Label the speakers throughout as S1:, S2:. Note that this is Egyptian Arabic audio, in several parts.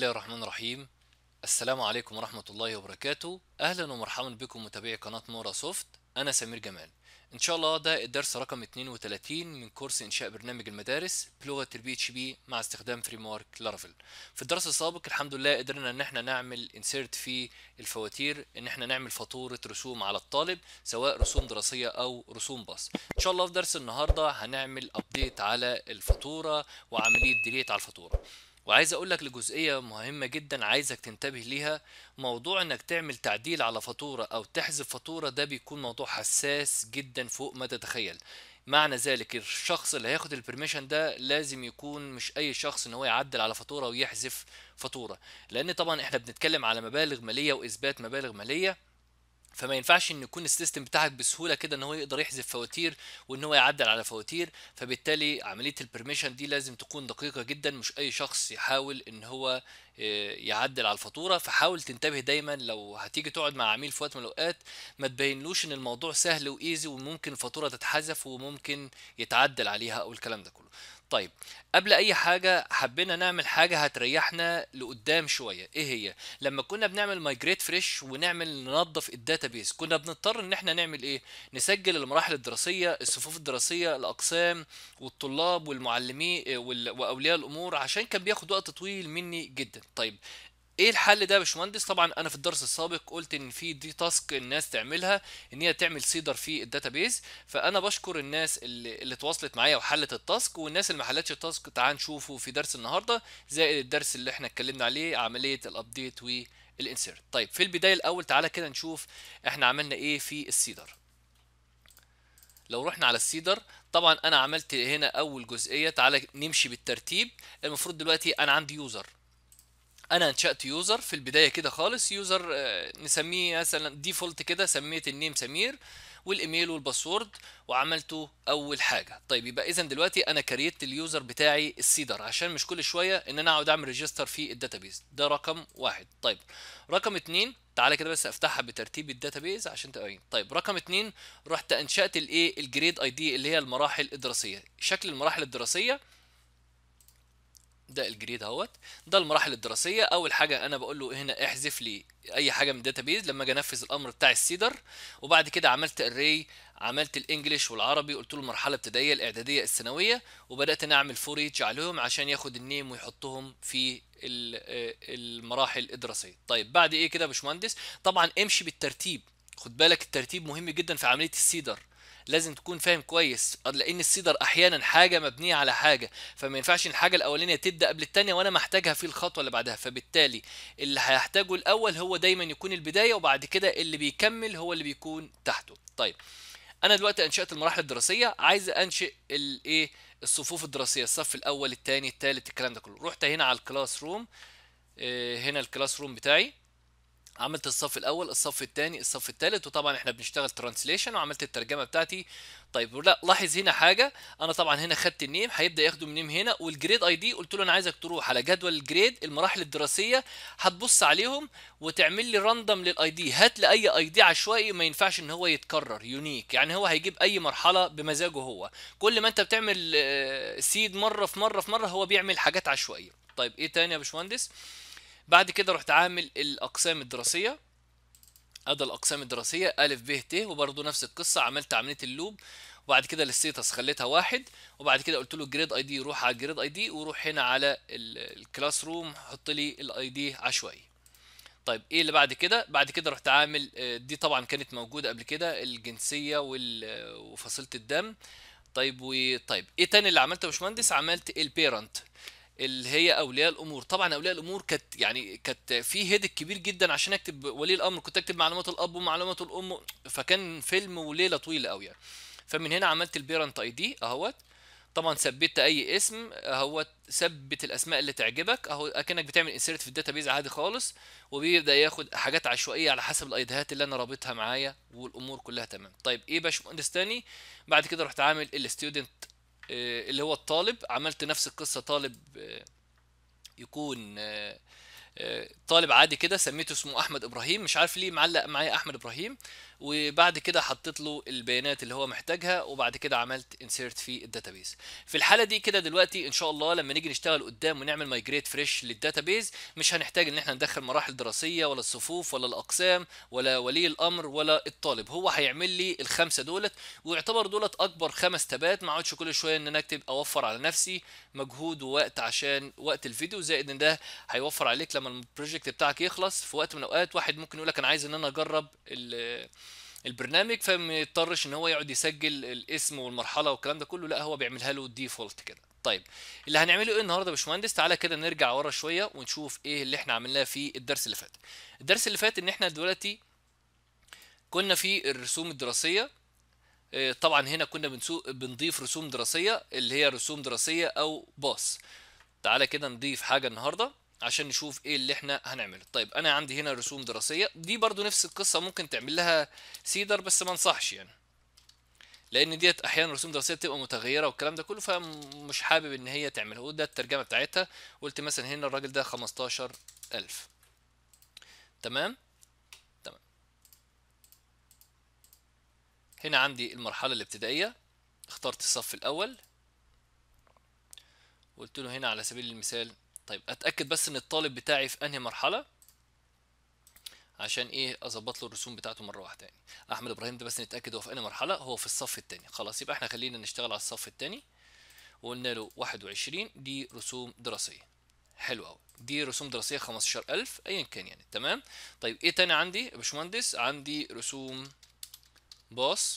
S1: الله الرحمن الرحيم السلام عليكم ورحمة الله وبركاته أهلا ومرحبا بكم متابعي قناة مورا سوفت أنا سمير جمال إن شاء الله ده الدرس رقم 32 من كورس إنشاء برنامج المدارس بلغة البي اتش بي مع استخدام فريم ورك لارافيل في الدرس السابق الحمد لله قدرنا إن احنا نعمل انسيرت في الفواتير إن احنا نعمل فاتورة رسوم على الطالب سواء رسوم دراسية أو رسوم باص إن شاء الله في درس النهاردة هنعمل أبديت على الفاتورة وعملية ديليت على الفاتورة وعايز اقول لك لجزئيه مهمه جدا عايزك تنتبه ليها موضوع انك تعمل تعديل على فاتوره او تحذف فاتوره ده بيكون موضوع حساس جدا فوق ما تتخيل معنى ذلك الشخص اللي هياخد البرميشن ده لازم يكون مش اي شخص ان هو يعدل على فاتوره ويحذف فاتوره لان طبعا احنا بنتكلم على مبالغ ماليه واثبات مبالغ ماليه فما ينفعش ان يكون السيستم بتاعك بسهوله كده ان هو يقدر يحذف فواتير وان هو يعدل على فواتير فبالتالي عمليه البرميشن دي لازم تكون دقيقه جدا مش اي شخص يحاول ان هو يعدل على الفاتوره فحاول تنتبه دايما لو هتيجي تقعد مع عميل في وقت من الاوقات ما تبينلوش ان الموضوع سهل وايزي وممكن الفاتوره تتحذف وممكن يتعدل عليها او الكلام ده كله طيب قبل اي حاجه حبينا نعمل حاجه هتريحنا لقدام شويه ايه هي لما كنا بنعمل مايجريت فريش ونعمل ننظف الداتابيز كنا بنضطر ان احنا نعمل ايه نسجل المراحل الدراسيه الصفوف الدراسيه الاقسام والطلاب والمعلمين واولياء الامور عشان كان بياخد وقت طويل مني جدا طيب ايه الحل ده يا باشمهندس طبعا انا في الدرس السابق قلت ان في دي تاسك الناس تعملها ان هي تعمل سيدر في الداتابيز فانا بشكر الناس اللي, اللي تواصلت معايا وحلت التاسك والناس اللي ما حلتش التاسك تعال نشوفه في درس النهارده زائد الدرس اللي احنا اتكلمنا عليه عمليه الابديت والانسيرت طيب في البدايه الاول تعالى كده نشوف احنا عملنا ايه في السيدر لو رحنا على السيدر طبعا انا عملت هنا اول جزئيه تعالى نمشي بالترتيب المفروض دلوقتي انا عندي يوزر انا انشات يوزر في البدايه كده خالص يوزر نسميه مثلا ديفولت كده سميت النيم سمير والايميل والباسورد وعملته اول حاجه طيب يبقى اذا دلوقتي انا كريت اليوزر بتاعي السيدر عشان مش كل شويه ان انا اقعد اعمل ريجستر في الداتابيز ده رقم واحد طيب رقم اتنين تعالى كده بس افتحها بترتيب الداتابيز عشان تبين طيب رقم اتنين رحت انشات الايه الجريد اي دي اللي هي المراحل الدراسيه شكل المراحل الدراسيه ده الجريد اهوت ده المراحل الدراسيه اول حاجه انا بقول له هنا احذف لي اي حاجه من الداتابيز لما اجي انفذ الامر بتاع السيدر وبعد كده عملت الري عملت الانجليش والعربي قلت له المرحله الابتدائيه الاعداديه الثانويه وبدات نعمل فوريج عليهم عشان ياخد النيم ويحطهم في المراحل الدراسيه طيب بعد ايه كده يا باشمهندس طبعا امشي بالترتيب خد بالك الترتيب مهم جدا في عمليه السيدر لازم تكون فاهم كويس لان السيدر احيانا حاجه مبنيه على حاجه فما ينفعش الحاجه الاولانيه تبدا قبل الثانيه وانا محتاجها في الخطوه اللي بعدها فبالتالي اللي هيحتاجه الاول هو دايما يكون البدايه وبعد كده اللي بيكمل هو اللي بيكون تحته طيب انا دلوقتي انشات المراحل الدراسيه عايز انشئ الايه الصفوف الدراسيه الصف الاول الثاني الثالث الكلام ده كله رحت هنا على الكلاس روم هنا الكلاس روم بتاعي عملت الصف الاول الصف الثاني الصف الثالث وطبعا احنا بنشتغل ترانسليشن وعملت الترجمه بتاعتي طيب لا لاحظ هنا حاجه انا طبعا هنا خدت النيم هيبدا ياخده من نيم هنا والجريد اي دي قلت له انا عايزك تروح على جدول الجريد المراحل الدراسيه هتبص عليهم وتعمل لي راندوم للاي دي هات لي اي اي دي عشوائي ما ينفعش ان هو يتكرر يونيك يعني هو هيجيب اي مرحله بمزاجه هو كل ما انت بتعمل سيد مره في مره في مره هو بيعمل حاجات عشوائيه طيب ايه تاني يا باشمهندس بعد كده رحت عامل الاقسام الدراسيه ادي الاقسام الدراسيه الف ب ت وبرده نفس القصه عملت عمليه اللوب وبعد كده الستاتس خليتها واحد وبعد كده قلت له الجريد اي دي روح على الجريد اي دي وروح هنا على الكلاس روم حط لي الاي دي عشوائي طيب ايه اللي بعد كده بعد كده رحت عامل دي طبعا كانت موجوده قبل كده الجنسيه وفصيله الدم طيب وطيب ايه تاني اللي عملته يا باشمهندس عملت البيرنت اللي هي اولياء الامور طبعا اولياء الامور كانت يعني كانت في هيدك كبير جدا عشان اكتب ولي الامر كنت اكتب معلومات الاب ومعلومات الام فكان فيلم وليله طويله قوي يعني فمن هنا عملت البيرنت اي دي اهوت طبعا ثبت اي اسم اهوت ثبت الاسماء اللي تعجبك اهو اكنك بتعمل انسيرت في الداتابيز عادي خالص وبيبدا ياخد حاجات عشوائيه على حسب الايديهات اللي انا رابطها معايا والامور كلها تمام طيب ايه باشمهندس تاني بعد كده رحت عامل الستودنت اللي هو الطالب عملت نفس القصه طالب يكون آه، طالب عادي كده سميته اسمه احمد ابراهيم مش عارف ليه معلق معايا احمد ابراهيم وبعد كده حطيت له البيانات اللي هو محتاجها وبعد كده عملت انسيرت في الداتابيز في الحاله دي كده دلوقتي ان شاء الله لما نيجي نشتغل قدام ونعمل مايجريت فريش للداتابيز مش هنحتاج ان احنا ندخل مراحل دراسيه ولا الصفوف ولا الاقسام ولا ولي الامر ولا الطالب هو هيعمل لي الخمسه دولت ويعتبر دولت اكبر خمس تابات ما اقعدش كل شويه ان انا اكتب اوفر على نفسي مجهود ووقت عشان وقت الفيديو زائد ان ده هيوفر عليك لما البروجكت بتاعك يخلص في وقت من الاوقات واحد ممكن يقول لك انا عايز ان انا اجرب البرنامج فما يضطرش ان هو يقعد يسجل الاسم والمرحله والكلام ده كله لا هو بيعملها له ديفولت كده طيب اللي هنعمله ايه النهارده يا باشمهندس تعالى كده نرجع ورا شويه ونشوف ايه اللي احنا عملناه في الدرس اللي فات الدرس اللي فات ان احنا دلوقتي كنا في الرسوم الدراسيه آه، طبعا هنا كنا بنسوق بنضيف رسوم دراسيه اللي هي رسوم دراسيه او باص تعالى كده نضيف حاجه النهارده عشان نشوف ايه اللي احنا هنعمله طيب انا عندي هنا رسوم دراسيه دي برضو نفس القصه ممكن تعمل لها سيدر بس ما انصحش يعني لان ديت احيانا رسوم دراسيه بتبقى متغيره والكلام ده كله فمش حابب ان هي تعملها وده الترجمه بتاعتها قلت مثلا هنا الراجل ده 15000 تمام تمام هنا عندي المرحله الابتدائيه اخترت الصف الاول قلت له هنا على سبيل المثال طيب اتاكد بس ان الطالب بتاعي في انهي مرحله عشان ايه اظبط له الرسوم بتاعته مره واحده يعني احمد ابراهيم ده بس نتاكد هو في انهي مرحله هو في الصف الثاني خلاص يبقى احنا خلينا نشتغل على الصف الثاني وقلنا له 21 دي رسوم دراسيه حلو قوي دي رسوم دراسيه 15000 ايا كان يعني تمام طيب ايه تاني عندي يا باشمهندس عندي رسوم باص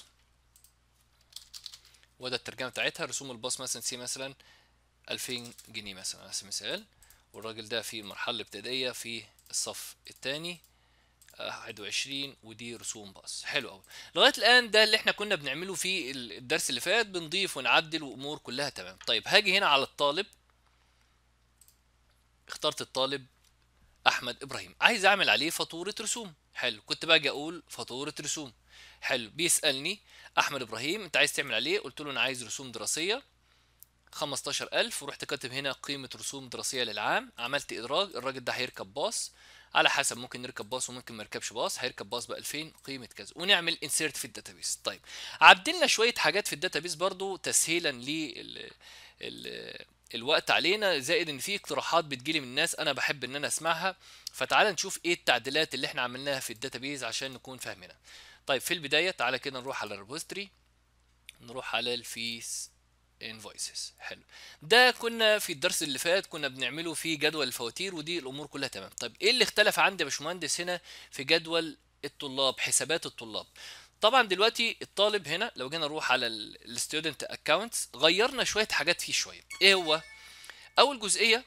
S1: وده الترجمه بتاعتها رسوم الباص مثلا سي مثلا 2000 جنيه مثلا على سبيل المثال والراجل ده في المرحلة الابتدائية في الصف الثاني 21 ودي رسوم باص حلو قوي لغايه الان ده اللي احنا كنا بنعمله في الدرس اللي فات بنضيف ونعدل وامور كلها تمام طيب هاجي هنا على الطالب اخترت الطالب احمد ابراهيم عايز اعمل عليه فاتوره رسوم حلو كنت باجي اقول فاتوره رسوم حلو بيسالني احمد ابراهيم انت عايز تعمل عليه قلت له انا عايز رسوم دراسيه 15000 ورحت كاتب هنا قيمة رسوم دراسية للعام عملت إدراج الراجل ده هيركب باص على حسب ممكن يركب باص وممكن ما يركبش باص هيركب باص ب 2000 قيمة كذا ونعمل انسيرت في الداتابيس طيب عدلنا شوية حاجات في الداتابيس برضو تسهيلا لل ال... الوقت علينا زائد ان في اقتراحات بتجيلي من الناس انا بحب ان انا اسمعها فتعال نشوف ايه التعديلات اللي احنا عملناها في الداتابيز عشان نكون فاهمينها طيب في البدايه تعالى كده نروح على الريبوستري نروح على الفيس انفويسز حلو ده كنا في الدرس اللي فات كنا بنعمله في جدول الفواتير ودي الامور كلها تمام طيب ايه اللي اختلف عندي يا باشمهندس هنا في جدول الطلاب حسابات الطلاب طبعا دلوقتي الطالب هنا لو جينا نروح على الستودنت اكونتس غيرنا شويه حاجات فيه شويه ايه هو اول جزئيه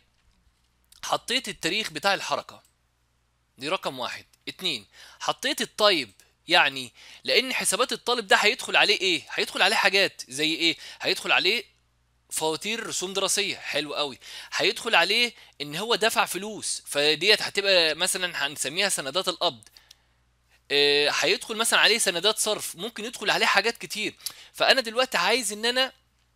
S1: حطيت التاريخ بتاع الحركه دي رقم واحد اتنين حطيت التايب يعني لان حسابات الطالب ده هيدخل عليه ايه هيدخل عليه حاجات زي ايه هيدخل عليه فواتير رسوم دراسيه حلو قوي هيدخل عليه ان هو دفع فلوس فديت هتبقى مثلا هنسميها سندات القبض آه، هيدخل مثلا عليه سندات صرف ممكن يدخل عليه حاجات كتير فانا دلوقتي عايز ان انا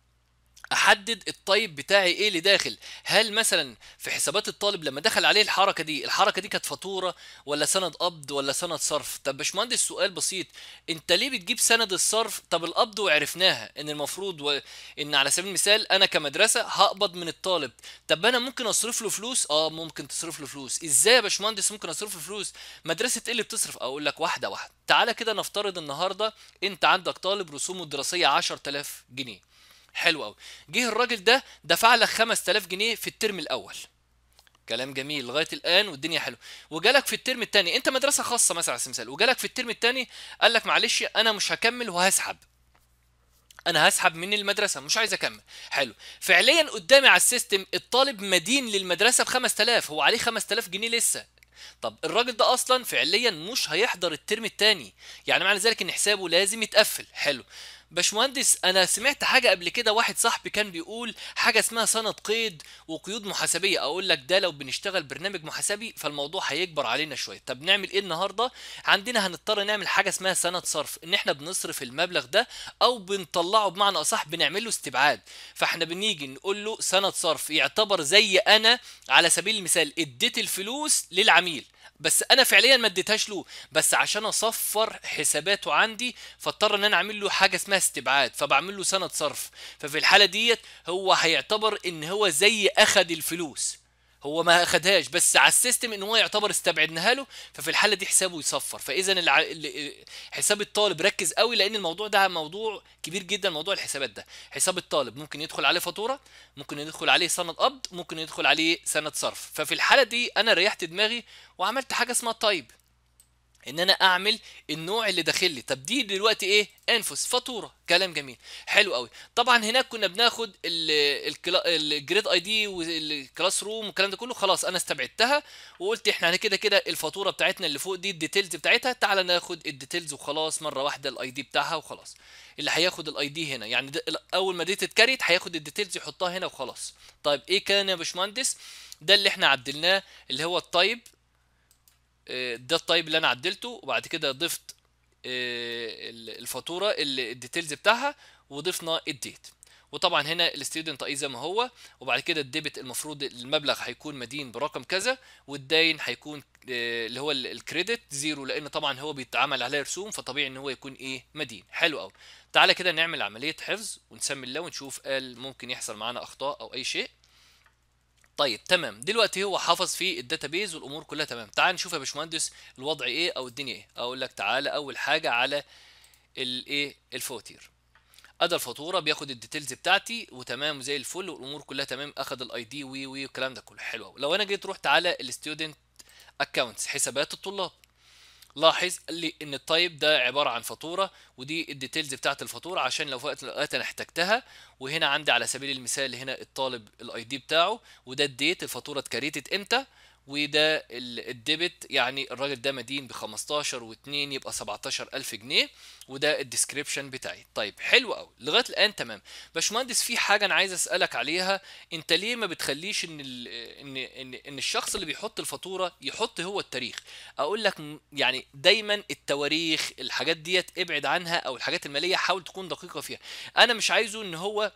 S1: احدد الطيب بتاعي ايه اللي داخل هل مثلا في حسابات الطالب لما دخل عليه الحركه دي الحركه دي كانت فاتوره ولا سند قبض ولا سند صرف طب باشمهندس سؤال بسيط انت ليه بتجيب سند الصرف طب القبض وعرفناها ان المفروض و... ان على سبيل المثال انا كمدرسه هقبض من الطالب طب انا ممكن اصرف له فلوس اه ممكن تصرف له فلوس ازاي يا باشمهندس ممكن اصرف له فلوس مدرسه ايه اللي بتصرف اقول لك واحده واحده تعالى كده نفترض النهارده انت عندك طالب رسومه الدراسيه 10000 جنيه حلو قوي جه الراجل ده دفع لك 5000 جنيه في الترم الاول كلام جميل لغايه الان والدنيا حلوه وجالك في الترم الثاني انت مدرسه خاصه مثلا على سبيل المثال وجالك في الترم الثاني قال لك معلش انا مش هكمل وهسحب انا هسحب من المدرسه مش عايز اكمل حلو فعليا قدامي على السيستم الطالب مدين للمدرسه ب 5000 هو عليه 5000 جنيه لسه طب الراجل ده اصلا فعليا مش هيحضر الترم الثاني يعني معنى ذلك ان حسابه لازم يتقفل حلو باشمهندس انا سمعت حاجه قبل كده واحد صاحبي كان بيقول حاجه اسمها سند قيد وقيود محاسبيه اقول لك ده لو بنشتغل برنامج محاسبي فالموضوع هيكبر علينا شويه طب نعمل ايه النهارده عندنا هنضطر نعمل حاجه اسمها سند صرف ان احنا بنصرف المبلغ ده او بنطلعه بمعنى اصح بنعمل له استبعاد فاحنا بنيجي نقول له سند صرف يعتبر زي انا على سبيل المثال اديت الفلوس للعميل بس انا فعليا ما اديتهاش له بس عشان اصفر حساباته عندي فاضطر ان انا اعمل له حاجه اسمها استبعاد فبعمل له سند صرف ففي الحاله ديت هو هيعتبر ان هو زي اخد الفلوس هو ما اخدهاش بس على السيستم ان هو يعتبر استبعدناها له ففي الحاله دي حسابه يصفر فاذا الع... ال- حساب الطالب ركز قوي لان الموضوع ده موضوع كبير جدا موضوع الحسابات ده حساب الطالب ممكن يدخل عليه فاتوره ممكن يدخل عليه سند قبض ممكن يدخل عليه سند صرف ففي الحاله دي انا ريحت دماغي وعملت حاجه اسمها تايب ان انا اعمل النوع اللي داخل لي طب دي دلوقتي ايه انفس فاتوره كلام جميل حلو قوي طبعا هناك كنا بناخد ال- الكلا- الجريد اي دي والكلاس روم والكلام ده كله خلاص انا استبعدتها وقلت احنا كده كده الفاتوره بتاعتنا اللي فوق دي الديتيلز بتاعتها تعالى ناخد الديتيلز وخلاص مره واحده الاي دي بتاعها وخلاص اللي هياخد الاي دي هنا يعني ده اول ما دي تتكريت هياخد الديتيلز يحطها هنا وخلاص طيب ايه كان يا باشمهندس ده اللي احنا عدلناه اللي هو التايب آه، ده التايب اللي انا عدلته وبعد كده ضفت آه، ال- الفاتوره اللي الديتيلز بتاعها وضفنا الديت وطبعا هنا الستودنت اي زي ما هو وبعد كده الديبت المفروض المبلغ هيكون مدين برقم كذا والداين هيكون آه، اللي هو ال- الكريدت زيرو لان طبعا هو بيتعمل عليه رسوم فطبيعي ان هو يكون ايه مدين حلو قوي تعالى كده نعمل عمليه حفظ ونسمي الله ونشوف قال ممكن يحصل معانا اخطاء او اي شيء طيب تمام دلوقتي هو حافظ في الداتابيز والامور كلها تمام تعال نشوف يا باشمهندس الوضع ايه او الدنيا ايه اقول لك تعالى اول حاجه على الايه الفواتير ادى الفاتوره بياخد الديتيلز بتاعتي وتمام زي الفل والامور كلها تمام اخد الاي دي وي وي والكلام ده كله حلو أوي. لو انا جيت رحت على الستودنت اكونتس حسابات الطلاب لاحظ لي ان التايب ده عباره عن فاتوره ودي الديتيلز بتاعت الفاتوره عشان لو في وقت من الاوقات انا احتجتها وهنا عندي على سبيل المثال هنا الطالب الاي دي بتاعه وده الديت الفاتوره اتكريتت امتى وده ال- الديبت يعني الراجل ده مدين ب 15 و2 يبقى 17000 جنيه وده الديسكريبشن بتاعي طيب حلو قوي لغايه الان تمام باشمهندس في حاجه انا عايز اسالك عليها انت ليه ما بتخليش ان ال ان ان ان الشخص اللي بيحط الفاتوره يحط هو التاريخ اقول لك م- يعني دايما التواريخ الحاجات ديت ابعد عنها او الحاجات الماليه حاول تكون دقيقه فيها انا مش عايزه ان هو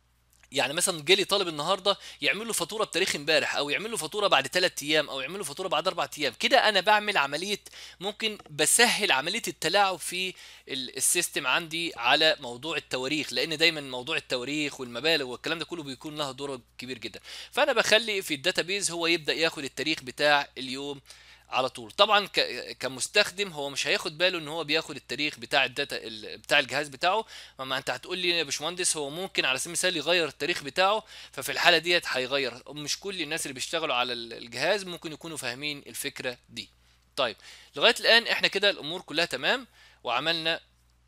S1: يعني مثلا جالي طالب النهارده يعمل له فاتوره بتاريخ امبارح او يعمل له فاتوره بعد ثلاث ايام او يعمل له فاتوره بعد اربع ايام كده انا بعمل عمليه ممكن بسهل عمليه التلاعب في ال- السيستم عندي على موضوع التواريخ لان دايما موضوع التواريخ والمبالغ والكلام ده كله بيكون له دور كبير جدا فانا بخلي في الداتابيز هو يبدا ياخد التاريخ بتاع اليوم على طول طبعا ك- كمستخدم هو مش هياخد باله ان هو بياخد التاريخ بتاع الداتا ال- بتاع الجهاز بتاعه ما انت هتقول لي يا باشمهندس هو ممكن على سبيل المثال يغير التاريخ بتاعه ففي الحاله ديت هيغير مش كل الناس اللي بيشتغلوا على ال- الجهاز ممكن يكونوا فاهمين الفكره دي طيب لغايه الان احنا كده الامور كلها تمام وعملنا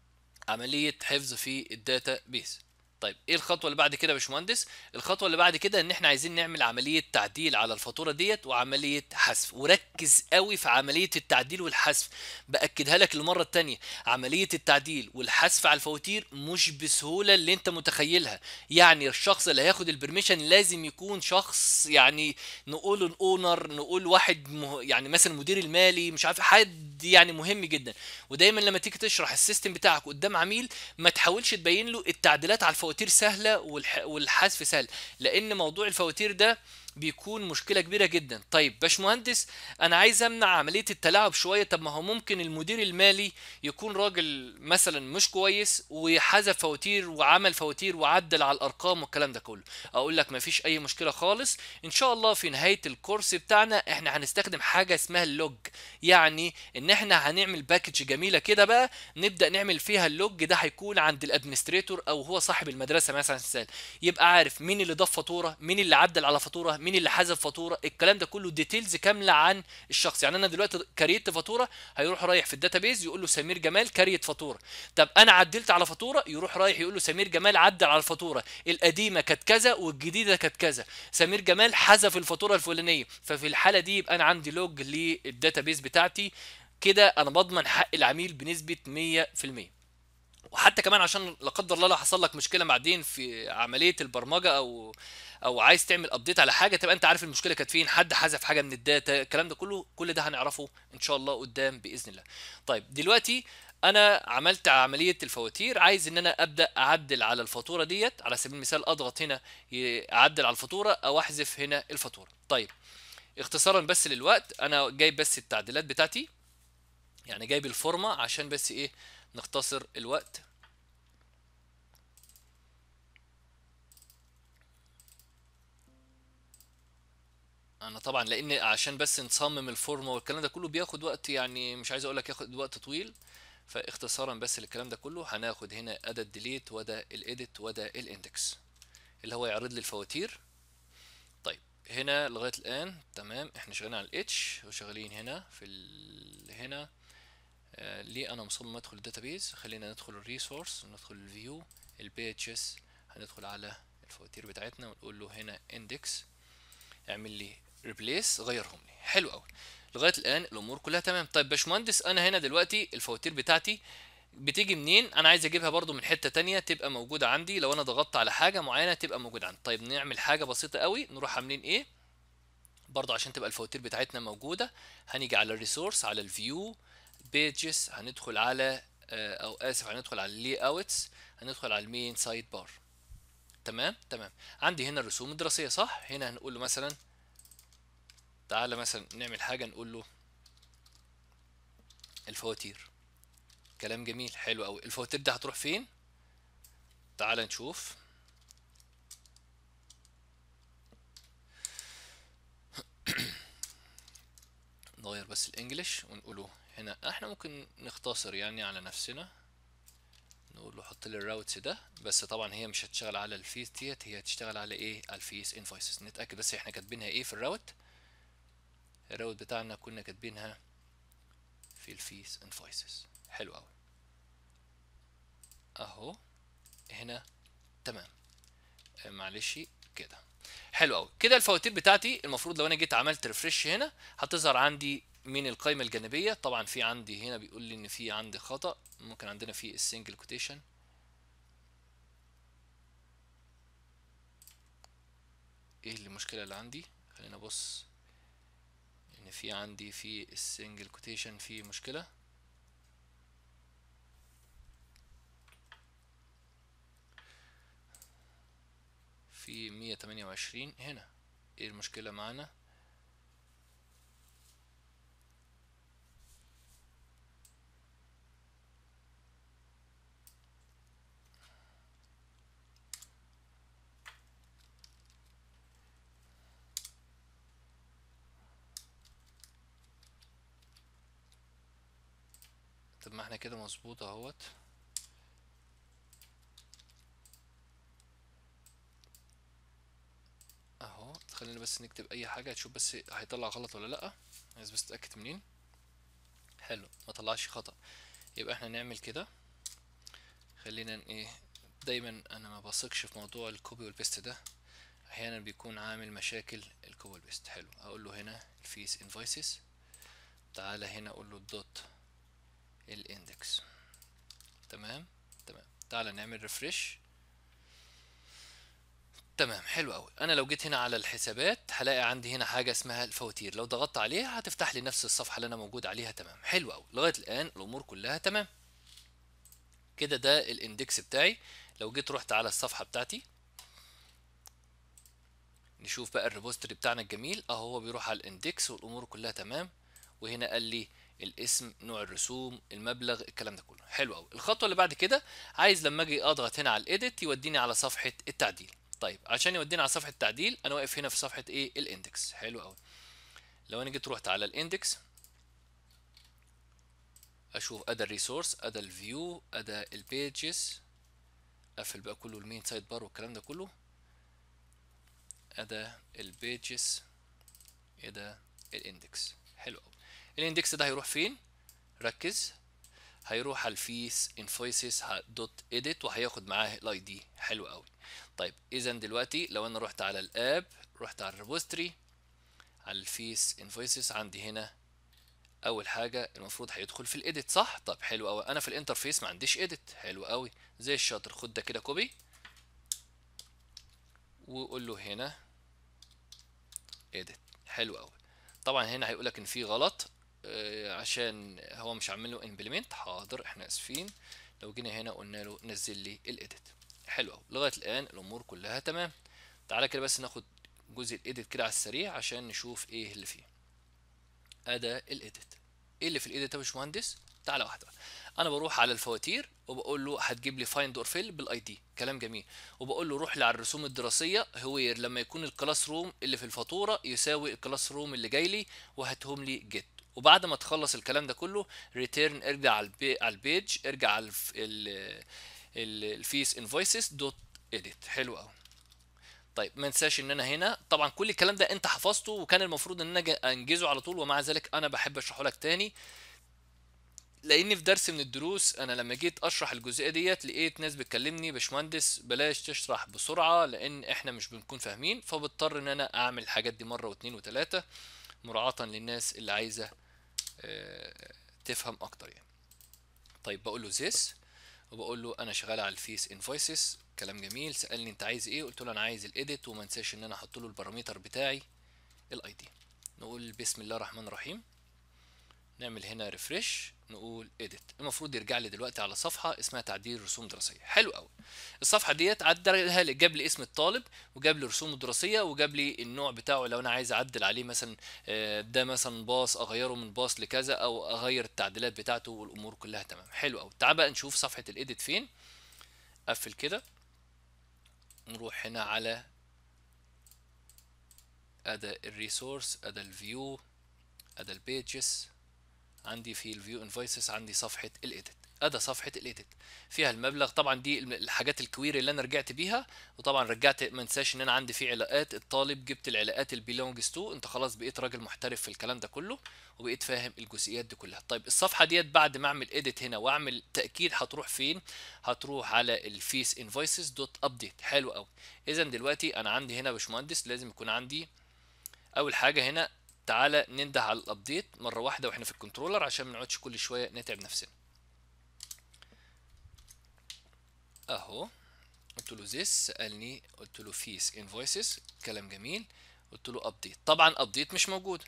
S1: عمليه حفظ في الداتا بيس طيب ايه الخطوه اللي بعد كده يا باشمهندس الخطوه اللي بعد كده ان احنا عايزين نعمل عمليه تعديل على الفاتوره ديت وعمليه حذف وركز قوي في عمليه التعديل والحذف باكدها لك للمره الثانيه عمليه التعديل والحذف على الفواتير مش بسهوله اللي انت متخيلها يعني الشخص اللي هياخد البرميشن لازم يكون شخص يعني نقول الاونر نقول واحد مه... يعني مثلا المدير المالي مش عارف حد يعني مهم جدا ودايما لما تيجي تشرح السيستم بتاعك قدام عميل ما تحاولش تبين له التعديلات على الفواتير سهله والح... والحذف سهل لان موضوع الفواتير ده بيكون مشكله كبيره جدا طيب باشمهندس انا عايز امنع عمليه التلاعب شويه طب ما هو ممكن المدير المالي يكون راجل مثلا مش كويس وحذف فواتير وعمل فواتير وعدل على الارقام والكلام ده كله اقول لك مفيش اي مشكله خالص ان شاء الله في نهايه الكورس بتاعنا احنا هنستخدم حاجه اسمها اللوج يعني ان احنا هنعمل باكج جميله كده بقى نبدا نعمل فيها اللوج ده هيكون عند الادمنستريتور او هو صاحب المدرسه مثلا مثال يبقى عارف مين اللي ضاف فاتوره مين اللي عدل على فاتوره مين اللي حذف فاتوره الكلام ده كله ديتيلز كامله عن الشخص يعني انا دلوقتي كريت فاتوره هيروح رايح في الداتابيز يقول له سمير جمال كريت فاتوره طب انا عدلت على فاتوره يروح رايح يقول له سمير جمال عدل على الفاتوره القديمه كانت كذا والجديده كانت كذا سمير جمال حذف الفاتوره الفلانيه ففي الحاله دي يبقى انا عندي لوج للداتابيز بتاعتي كده انا بضمن حق العميل بنسبه 100% وحتى كمان عشان لا قدر الله لو حصل لك مشكله بعدين في عمليه البرمجه او او عايز تعمل ابديت على حاجه تبقى انت عارف المشكله كانت فين حد حذف حاجه من الداتا الكلام ده كله كل ده هنعرفه ان شاء الله قدام باذن الله طيب دلوقتي انا عملت عمليه الفواتير عايز ان انا ابدا اعدل على الفاتوره ديت على سبيل المثال اضغط هنا ي- اعدل على الفاتوره او احذف هنا الفاتوره طيب اختصارا بس للوقت انا جايب بس التعديلات بتاعتي يعني جايب الفورمه عشان بس ايه نختصر الوقت انا طبعا لان عشان بس نصمم الفورمه والكلام ده كله بياخد وقت يعني مش عايز اقول لك ياخد وقت طويل فاختصارا بس للكلام ده كله هناخد هنا اداة ديليت وده الايديت وده الاندكس اللي هو يعرض لي الفواتير طيب هنا لغايه الان تمام احنا شغالين على الاتش وشغالين هنا في ال... هنا آه ليه انا مصمم ادخل الداتابيز خلينا ندخل الريسورس ندخل الفيو البي اتش اس هندخل على الفواتير بتاعتنا ونقول له هنا اندكس اعمل لي ريبليس غيرهم لي حلو قوي لغايه الان الامور كلها تمام طيب باشمهندس انا هنا دلوقتي الفواتير بتاعتي بتيجي منين انا عايز اجيبها برضو من حته تانية تبقى موجوده عندي لو انا ضغطت على حاجه معينه تبقى موجوده عندي طيب نعمل حاجه بسيطه قوي نروح عاملين ايه برضو عشان تبقى الفواتير بتاعتنا موجوده هنيجي على الريسورس على الفيو بيجز هندخل على آه، او اسف هندخل على اللي اوتس هندخل على المين سايد بار تمام تمام عندي هنا الرسوم الدراسيه صح هنا هنقول له مثلا تعالى مثلا نعمل حاجه نقول له الفواتير كلام جميل حلو قوي الفواتير دي هتروح فين تعالى نشوف نغير بس الانجليش ونقوله هنا احنا ممكن نختصر يعني على نفسنا نقول له حط لي الراوتس ده بس طبعا هي مش هتشتغل على الفيس ديت هي هتشتغل على ايه على الفيس انفويسز نتاكد بس احنا كاتبينها ايه في الراوت الراوت بتاعنا كنا كاتبينها في الفيس انفويسز حلو قوي اهو هنا تمام آه، معلش كده حلو قوي كده الفواتير بتاعتي المفروض لو انا جيت عملت ريفرش هنا هتظهر عندي من القائمه الجانبيه طبعا في عندي هنا بيقول لي ان في عندي خطا ممكن عندنا في السنجل كوتيشن ايه المشكله اللي عندي خلينا ابص ان في عندي في السنجل كوتيشن في مشكله في 128 هنا ايه المشكلة معانا طب ما احنا كده مظبوط اهوت اهو خلينا بس نكتب اي حاجة تشوف بس هيطلع غلط ولا لأ عايز بس اتأكد منين حلو ما طلعش خطأ يبقى احنا نعمل كده خلينا ن- ايه دايما انا ما بثقش في موضوع الكوبي والبيست ده احيانا بيكون عامل مشاكل الكوبي والبيست حلو اقول له هنا الفيس انفويسز تعالى هنا اقول له الدوت الاندكس تمام تمام تعالى نعمل ريفرش تمام حلو قوي انا لو جيت هنا على الحسابات هلاقي عندي هنا حاجه اسمها الفواتير لو ضغطت عليها هتفتح لي نفس الصفحه اللي انا موجود عليها تمام حلو قوي لغايه الان الامور كلها تمام كده ده الاندكس بتاعي لو جيت رحت على الصفحه بتاعتي نشوف بقى الريبوستري بتاعنا الجميل اهو هو بيروح على الاندكس والامور كلها تمام وهنا قال لي الاسم نوع الرسوم المبلغ الكلام ده كله حلو قوي الخطوه اللي بعد كده عايز لما اجي اضغط هنا على الايديت يوديني على صفحه التعديل طيب عشان يوديني على صفحه التعديل انا واقف هنا في صفحه ايه الاندكس حلو قوي لو انا جيت رحت على الاندكس اشوف ادا الريسورس ادا الفيو ادا البيجز اقفل بقى كله المين سايد بار والكلام ده كله ادا البيجز ادا الاندكس حلو قوي الاندكس ده هيروح فين ركز هيروح على الفيس انفويسز دوت اديت وهياخد معاه الاي دي حلو قوي طيب اذا دلوقتي لو انا رحت على الاب رحت على الريبوستري على الفيس انفويسز عندي هنا اول حاجه المفروض هيدخل في الايديت صح طب حلو قوي انا في الانترفيس ما عنديش ايديت حلو قوي زي الشاطر خد ده كده كوبي وقول له هنا ايديت حلو قوي طبعا هنا هيقول لك ان في غلط آه، عشان هو مش عامل له امبلمنت حاضر احنا اسفين لو جينا هنا قلنا له نزل لي الايديت حلو قوي لغايه الان الامور كلها تمام تعالى كده بس ناخد جزء الايديت كده على السريع عشان نشوف ايه اللي فيه اداه الايديت ايه اللي في الايديت يا باشمهندس تعالى واحده انا بروح على الفواتير وبقول له هتجيب لي فايند اور فيل بالاي دي كلام جميل وبقول له روح لي على الرسوم الدراسيه هوير لما يكون الكلاس روم اللي في الفاتوره يساوي الكلاس روم اللي جاي لي وهاتهم لي جيت وبعد ما تخلص الكلام ده كله ريتيرن ارجع على البي على البيج ارجع على الف- ال- ال- الفيس انفويسز دوت اديت حلو قوي طيب ما انساش ان انا هنا طبعا كل الكلام ده انت حفظته وكان المفروض ان انا أجي انجزه على طول ومع ذلك انا بحب اشرحه لك تاني لاني في درس من الدروس انا لما جيت اشرح الجزئيه ديت لقيت ناس بتكلمني باشمهندس بلاش تشرح بسرعه لان احنا مش بنكون فاهمين فبضطر ان انا اعمل الحاجات دي مره واتنين وتلاته مراعاه للناس اللي عايزه آه، تفهم اكتر يعني طيب بقول له this وبقول له انا شغال على الفيس انفويسز كلام جميل سالني انت عايز ايه قلت له انا عايز الايديت وما انساش ان انا احط له البارامتر بتاعي الاي دي نقول بسم الله الرحمن الرحيم نعمل هنا ريفرش نقول edit المفروض يرجع لي دلوقتي على صفحه اسمها تعديل رسوم دراسيه حلو قوي الصفحه ديت عدلها لي جاب لي اسم الطالب وجاب لي رسومه الدراسيه وجاب لي النوع بتاعه لو انا عايز اعدل عليه مثلا آه، ده مثلا باص اغيره من باص لكذا او اغير التعديلات بتاعته والامور كلها تمام حلو قوي تعال بقى نشوف صفحه الايديت فين قفل كده نروح هنا على ادى الريسورس ادى الفيو ادى البيجز عندي في الفيو انفويسز عندي صفحه الايديت ادي صفحه الايديت فيها المبلغ طبعا دي الم- الحاجات الكويري اللي انا رجعت بيها وطبعا رجعت ما انساش ان انا عندي في علاقات الطالب جبت العلاقات البيلونجز تو انت خلاص بقيت راجل محترف في الكلام ده كله وبقيت فاهم الجزئيات دي كلها طيب الصفحه ديت بعد ما اعمل ايديت هنا واعمل تاكيد هتروح فين هتروح على الفيس انفويسز دوت ابديت حلو قوي اذا دلوقتي انا عندي هنا يا باشمهندس لازم يكون عندي اول حاجه هنا تعالى ننده على الابديت مره واحده واحنا في الكنترولر عشان ما نقعدش كل شويه نتعب نفسنا اهو قلت له this سالني قلت له فيس انفويسز كلام جميل قلت له ابديت طبعا ابديت مش موجود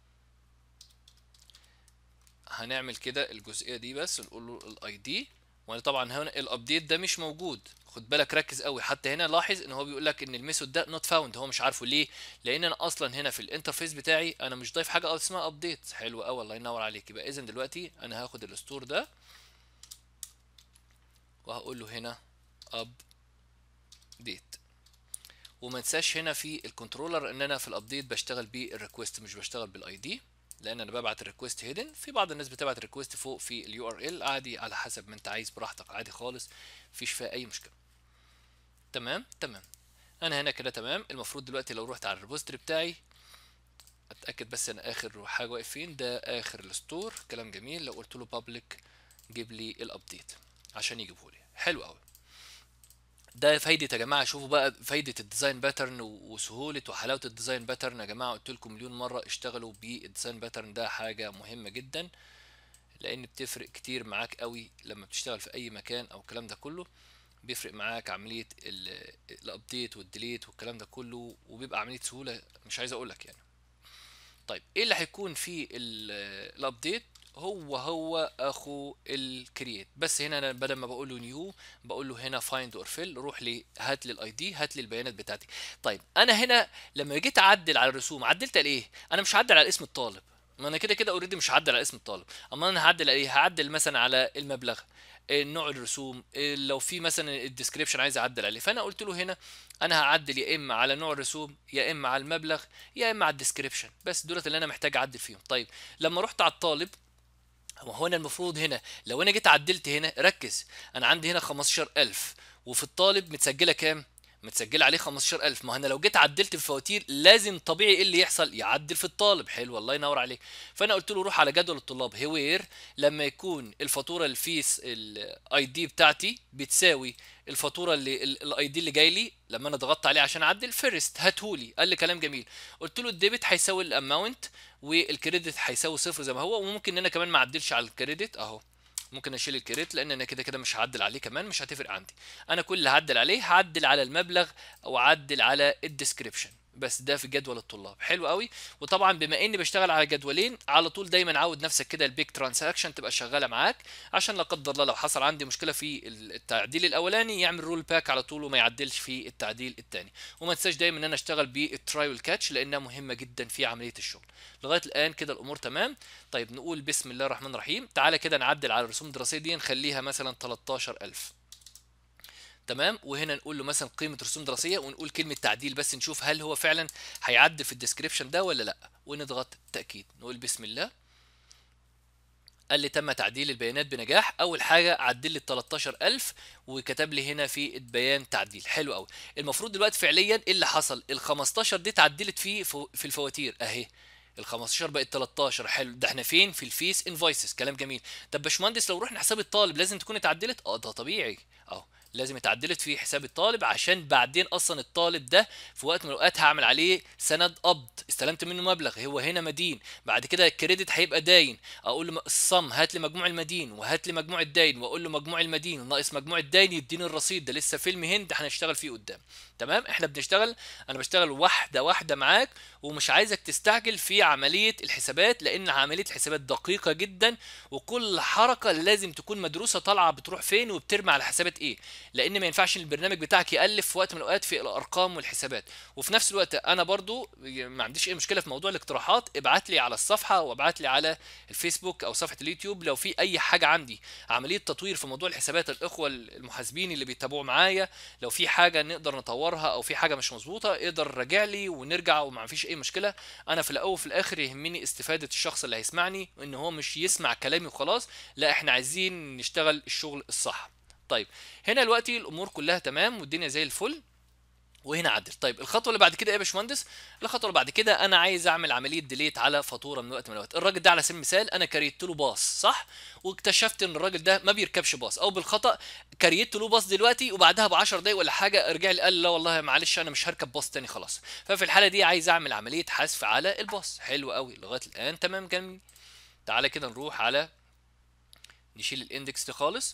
S1: هنعمل كده الجزئيه دي بس نقول له الاي دي وانا طبعا هنا الابديت ده مش موجود خد بالك ركز قوي حتى هنا لاحظ ان هو بيقول لك ان الميثود ده نوت فاوند هو مش عارفه ليه لان انا اصلا هنا في الانترفيس بتاعي انا مش ضايف حاجه اسمها ابديت حلو قوي الله ينور عليك يبقى اذا دلوقتي انا هاخد الستور ده وهقول له هنا ابديت وما انساش هنا في الكنترولر ان انا في الابديت بشتغل بالريكوست مش بشتغل بالاي دي لان انا ببعت الريكوست هيدن في بعض الناس بتبعت الريكوست فوق في اليو ار ال عادي على حسب ما انت عايز براحتك عادي خالص مفيش فيها اي مشكله تمام تمام انا هنا كده تمام المفروض دلوقتي لو رحت على الريبوستري بتاعي اتاكد بس انا اخر حاجه واقف فين ده اخر الستور كلام جميل لو قلت له بابليك جيب لي الابديت عشان يجيبه لي حلو قوي ده فايدة يا جماعة شوفوا بقى فايدة الديزاين باترن وسهولة وحلاوة الديزاين باترن يا جماعة قلت لكم مليون مرة اشتغلوا بالديزاين باترن ده حاجة مهمة جدا لأن بتفرق كتير معاك قوي لما بتشتغل في أي مكان أو الكلام ده كله بيفرق معاك عملية الابديت والديليت والكلام ده كله وبيبقى عملية سهولة مش عايز أقولك يعني طيب ايه اللي هيكون في الابديت هو هو اخو الكرييت بس هنا انا بدل ما بقول له نيو بقول له هنا فايند اور فيل روح لي هات لي الاي دي هات لي البيانات بتاعتي طيب انا هنا لما جيت اعدل على الرسوم عدلت على ايه انا مش هعدل على اسم الطالب ما انا كده كده اوريدي مش هعدل على اسم الطالب اما انا هعدل على ايه هعدل مثلا على المبلغ نوع الرسوم لو في مثلا الديسكريبشن عايز اعدل عليه فانا قلت له هنا انا هعدل يا اما على نوع الرسوم يا اما على المبلغ يا اما على الديسكريبشن بس دولت اللي انا محتاج اعدل فيهم طيب لما رحت على الطالب هو هنا المفروض هنا لو انا جيت عدلت هنا ركز انا عندي هنا 15000 وفي الطالب متسجله كام متسجل عليه 15000 ما انا لو جيت عدلت في الفواتير لازم طبيعي ايه اللي يحصل يعدل في الطالب حلو الله ينور عليك فانا قلت له روح على جدول الطلاب هوير لما يكون الفاتوره الفيس الاي دي بتاعتي بتساوي الفاتوره اللي الاي دي اللي جاي لي لما انا ضغطت عليه عشان اعدل فيرست هاتهولي قال لي كلام جميل قلت له الديبت هيساوي الاماونت والكريدت هيساوي صفر زي ما هو وممكن ان انا كمان ما اعدلش على الكريدت اهو ممكن اشيل الكريت لان انا كده كده مش هعدل عليه كمان مش هتفرق عندي انا كل اللي هعدل عليه هعدل على المبلغ او اعدل على الديسكريبشن بس ده في جدول الطلاب حلو قوي وطبعا بما اني بشتغل على جدولين على طول دايما عود نفسك كده البيك ترانزاكشن تبقى شغاله معاك عشان لا قدر الله لو حصل عندي مشكله في التعديل الاولاني يعمل رول باك على طول وما يعدلش في التعديل الثاني وما تنساش دايما ان انا اشتغل بالتراي والكاتش لانها مهمه جدا في عمليه الشغل لغايه الان كده الامور تمام طيب نقول بسم الله الرحمن الرحيم تعالى كده نعدل على الرسوم الدراسيه دي نخليها مثلا 13000 تمام وهنا نقول له مثلا قيمه رسوم دراسيه ونقول كلمه تعديل بس نشوف هل هو فعلا هيعدل في الديسكريبشن ده ولا لا ونضغط تاكيد نقول بسم الله قال لي تم تعديل البيانات بنجاح اول حاجه عدل لي 13000 وكتب لي هنا في البيان تعديل حلو قوي المفروض دلوقتي فعليا ايه اللي حصل ال 15 دي اتعدلت في في الفواتير اهي ال 15 بقت 13 حلو ده احنا فين في الفيس انفويسز كلام جميل طب باشمهندس لو رحنا حساب الطالب لازم تكون اتعدلت اه ده طبيعي اهو لازم اتعدلت في حساب الطالب عشان بعدين اصلا الطالب ده في وقت من الاوقات هعمل عليه سند قبض استلمت منه مبلغ هو هنا مدين بعد كده الكريدت هيبقى داين اقول له الصم هات لي مجموع المدين وهات لي مجموع الداين واقول له مجموع المدين ناقص مجموع الداين يديني الرصيد ده لسه فيلم هند هنشتغل فيه قدام تمام احنا بنشتغل انا بشتغل واحده واحده معاك ومش عايزك تستعجل في عمليه الحسابات لان عمليه الحسابات دقيقه جدا وكل حركه لازم تكون مدروسه طالعه بتروح فين وبترمي على حسابات ايه لان ما ينفعش البرنامج بتاعك يالف في وقت من الاوقات في الارقام والحسابات وفي نفس الوقت انا برضو ما عنديش اي مشكله في موضوع الاقتراحات ابعت لي على الصفحه وابعت لي على الفيسبوك او صفحه اليوتيوب لو في اي حاجه عندي عمليه تطوير في موضوع الحسابات الاخوه المحاسبين اللي بيتابعوا معايا لو في حاجه نقدر نطورها او في حاجه مش مظبوطه اقدر راجع لي ونرجع وما فيش اي مشكله انا في الاول وفي الاخر يهمني استفاده الشخص اللي هيسمعني وان هو مش يسمع كلامي وخلاص لا احنا عايزين نشتغل الشغل الصح طيب هنا دلوقتي الامور كلها تمام والدنيا زي الفل وهنا عدل طيب الخطوه اللي بعد كده ايه يا باشمهندس الخطوه اللي بعد كده انا عايز اعمل عمليه ديليت على فاتوره من وقت من الوقت الراجل ده على سبيل المثال انا كريت له باص صح واكتشفت ان الراجل ده ما بيركبش باص او بالخطا كريت له باص دلوقتي وبعدها ب 10 دقايق ولا حاجه رجع لي قال لا والله معلش انا مش هركب باص تاني خلاص ففي الحاله دي عايز اعمل عمليه حذف على الباص حلو قوي لغايه الان تمام جميل تعالى كده نروح على نشيل الاندكس ده خالص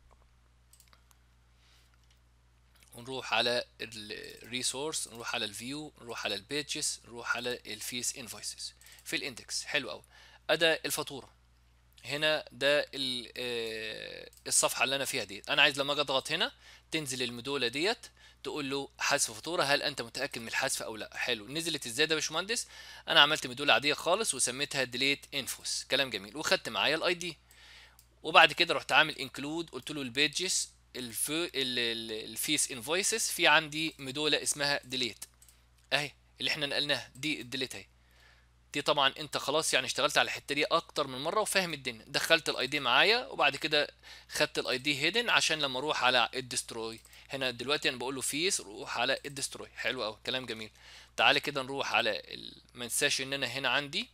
S1: ونروح على الريسورس نروح على الفيو نروح على البيجز نروح على الفيس انفويسز في الاندكس حلو قوي ادا الفاتوره هنا ده الصفحه اللي انا فيها ديت انا عايز لما اجي اضغط هنا تنزل المدوله ديت تقول له حذف فاتوره هل انت متاكد من الحذف او لا حلو نزلت ازاي ده يا باشمهندس انا عملت مدوله عاديه خالص وسميتها ديليت انفوس كلام جميل وخدت معايا الاي دي وبعد كده رحت عامل انكلود قلت له البيجز الفيس انفويسز في عندي مدوله اسمها ديليت اهي اللي احنا نقلناها دي الديليت اهي دي طبعا انت خلاص يعني اشتغلت على الحته دي اكتر من مره وفاهم الدنيا دخلت الاي دي معايا وبعد كده خدت الاي دي هيدن عشان لما اروح على الدستروي هنا دلوقتي انا بقول له فيس روح على الدستروي حلو قوي كلام جميل تعالى كده نروح على ما انساش ان انا هنا عندي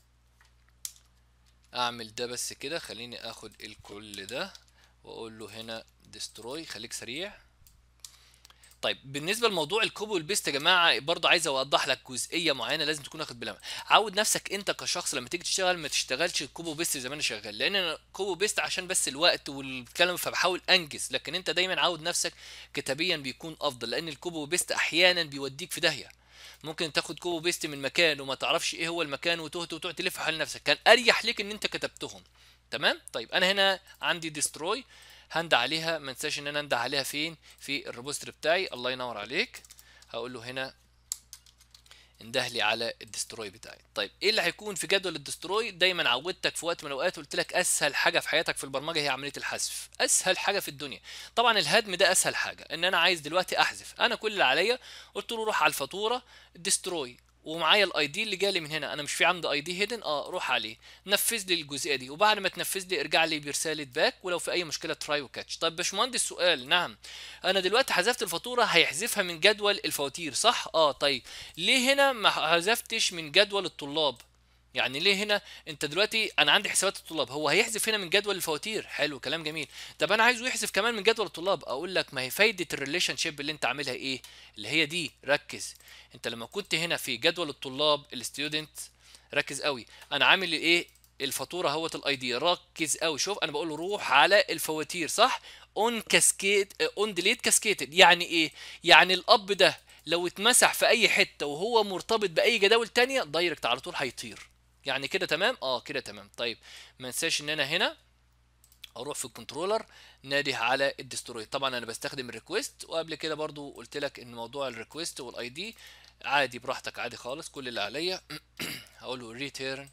S1: اعمل ده بس كده خليني اخد الكل ده واقول له هنا ديستروي خليك سريع طيب بالنسبه لموضوع الكوبي والبيست يا جماعه برضه عايز اوضح لك جزئيه معينه لازم تكون واخد بالك عود نفسك انت كشخص لما تيجي تشتغل ما تشتغلش كوبي وبيست زي ما انا شغال لان انا كوبي وبيست عشان بس الوقت والكلام فبحاول انجز لكن انت دايما عود نفسك كتابيا بيكون افضل لان الكوبي وبيست احيانا بيوديك في داهيه ممكن تاخد كوبي بيست من مكان وما تعرفش ايه هو المكان وتهت وتقعد تلف حول نفسك كان اريح ليك ان انت كتبتهم تمام طيب انا هنا عندي ديستروي هند عليها ما انساش ان انا انده عليها فين في الريبوستري بتاعي الله ينور عليك هقول له هنا انده لي على الدستروي بتاعي طيب ايه اللي هيكون في جدول الدستروي دايما عودتك في وقت من الاوقات قلت لك اسهل حاجه في حياتك في البرمجه هي عمليه الحذف اسهل حاجه في الدنيا طبعا الهدم ده اسهل حاجه ان انا عايز دلوقتي احذف انا كل اللي عليا قلت له روح على الفاتوره دستروي ومعايا الاي دي اللي جالي من هنا انا مش في عندي اي دي هيدن اه روح عليه نفذ لي الجزئيه دي وبعد ما تنفذ لي ارجع لي برساله باك ولو في اي مشكله تراي وكاتش طيب باشمهندس سؤال نعم انا دلوقتي حذفت الفاتوره هيحذفها من جدول الفواتير صح اه طيب ليه هنا ما حذفتش من جدول الطلاب يعني ليه هنا انت دلوقتي انا عندي حسابات الطلاب هو هيحذف هنا من جدول الفواتير حلو كلام جميل طب انا عايزه يحذف كمان من جدول الطلاب اقول لك ما هي فايده الريليشن شيب اللي انت عاملها ايه اللي هي دي ركز انت لما كنت هنا في جدول الطلاب الستودنت ركز قوي انا عامل ايه الفاتوره اهوت الاي دي ركز قوي شوف انا بقول له روح على الفواتير صح اون كاسكيد اون ديليت كاسكيتد يعني ايه يعني الاب ده لو اتمسح في اي حته وهو مرتبط باي جداول تانية دايركت على طول هيطير يعني كده تمام اه كده تمام طيب ما ننساش ان انا هنا اروح في الكنترولر نادي على الدستروي طبعا انا بستخدم الريكوست وقبل كده برضو قلت لك ان موضوع الريكوست والاي دي عادي براحتك عادي خالص كل اللي عليا هقول له ريتيرن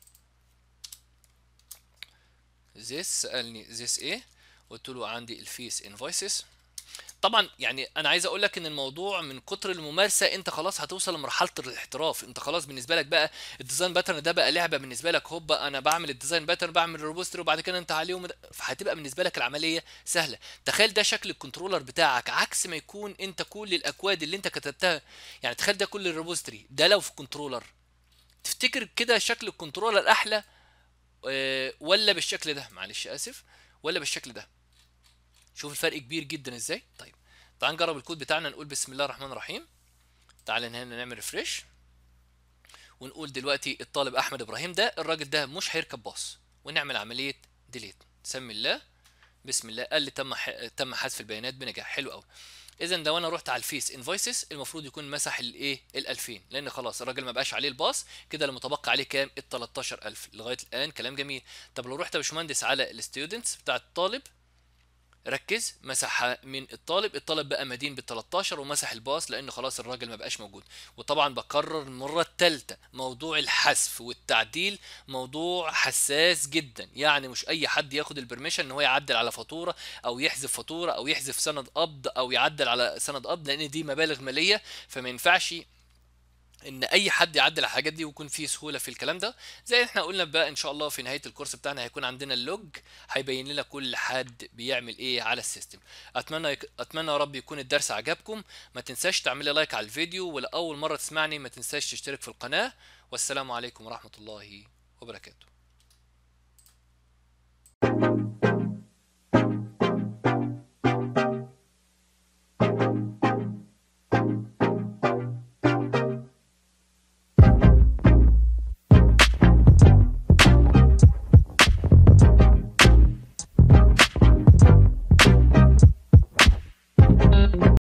S1: this سالني this ايه قلت له عندي الفيس انفويسز طبعا يعني انا عايز اقول لك ان الموضوع من كتر الممارسه انت خلاص هتوصل لمرحله الاحتراف انت خلاص بالنسبه لك بقى الديزاين باترن ده بقى لعبه بالنسبه لك هوبا انا بعمل الديزاين باترن بعمل روبوستر وبعد كده انت عليهم فهتبقى بالنسبه لك العمليه سهله تخيل ده شكل الكنترولر بتاعك عكس ما يكون انت كل الاكواد اللي انت كتبتها يعني تخيل ده كل الروبوستري ده لو في كنترولر تفتكر كده شكل الكنترولر احلى أه ولا بالشكل ده معلش اسف ولا بالشكل ده شوف الفرق كبير جدا ازاي طيب تعال نجرب الكود بتاعنا نقول بسم الله الرحمن الرحيم تعال هنا نعمل ريفريش ونقول دلوقتي الطالب احمد ابراهيم ده الراجل ده مش هيركب باص ونعمل عمليه ديليت سمي الله بسم الله قال لي تم ح... تم حذف البيانات بنجاح حلو قوي اذا لو انا رحت على الفيس انفويسز المفروض يكون مسح الايه ال 2000 لان خلاص الراجل ما بقاش عليه الباص كده المتبقى عليه كام ال 13000 لغايه الان كلام جميل طب لو رحت يا باشمهندس على الستودنتس بتاع الطالب ركز مسح من الطالب الطالب بقى مدين بال 13 ومسح الباص لان خلاص الراجل ما بقاش موجود وطبعا بكرر المره الثالثه موضوع الحذف والتعديل موضوع حساس جدا يعني مش اي حد ياخد البرميشن ان هو يعدل على فاتوره او يحذف فاتوره او يحذف سند قبض او يعدل على سند قبض لان دي مبالغ ماليه فما ينفعش ان اي حد يعدل على الحاجات دي ويكون فيه سهوله في الكلام ده زي احنا قلنا بقى ان شاء الله في نهايه الكورس بتاعنا هيكون عندنا اللوج هيبين لنا كل حد بيعمل ايه على السيستم اتمنى اتمنى يا رب يكون الدرس عجبكم ما تنساش تعملي لايك على الفيديو ولاول مره تسمعني ما تنساش تشترك في القناه والسلام عليكم ورحمه الله وبركاته